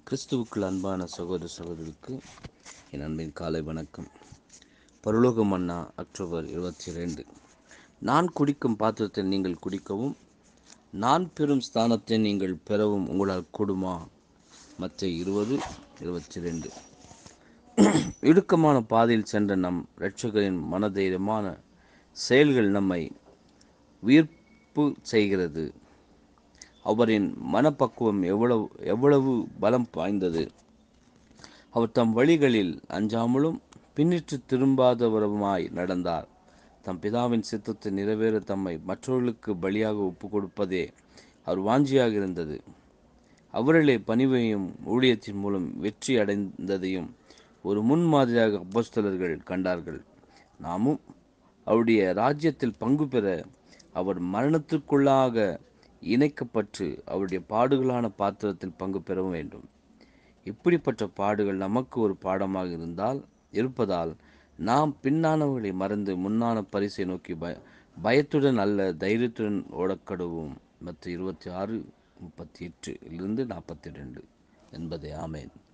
கிறிஸ்துவுக்குள் அன்பான சகோதர சகோதரிக்கு என் அன்பின் காலை வணக்கம் பரலோக மன்னா அக்டோபர் இருபத்தி ரெண்டு நான் குடிக்கும் பாத்திரத்தை நீங்கள் குடிக்கவும் நான் பெறும் ஸ்தானத்தை நீங்கள் பெறவும் உங்களால் கூடுமா மற்ற இருபது இருபத்தி ரெண்டு இடுக்கமான பாதையில் சென்ற நம் இரட்சகரின் மனதைரியமான செயல்கள் நம்மை உயிர்ப்பு செய்கிறது அவரின் மனப்பக்குவம் எவ்வளவு எவ்வளவு பலம் வாய்ந்தது அவர் தம் வழிகளில் அஞ்சாமலும் பின்னிட்டு திரும்பாதவருமாய் நடந்தார் தம் பிதாவின் சித்தத்தை நிறைவேற தம்மை மற்றவர்களுக்கு பலியாக ஒப்பு கொடுப்பதே அவர் வாஞ்சியாக இருந்தது அவர்களே பணிவையும் ஊழியத்தின் மூலம் வெற்றி அடைந்ததையும் ஒரு முன்மாதிரியாக அப்போஸ்தலர்கள் கண்டார்கள் நாமும் அவருடைய ராஜ்யத்தில் பங்கு பெற அவர் மரணத்திற்குள்ளாக இணைக்கப்பட்டு அவருடைய பாடுகளான பாத்திரத்தில் பங்கு பெற வேண்டும் இப்படிப்பட்ட பாடுகள் நமக்கு ஒரு பாடமாக இருந்தால் இருப்பதால் நாம் பின்னானவர்களை மறந்து முன்னான பரிசை நோக்கி பய பயத்துடன் அல்ல தைரியத்துடன் ஓடக்கடுவோம் மற்ற இருபத்தி ஆறு முப்பத்தி எட்டிலிருந்து நாற்பத்தி ரெண்டு என்பதே ஆமேன்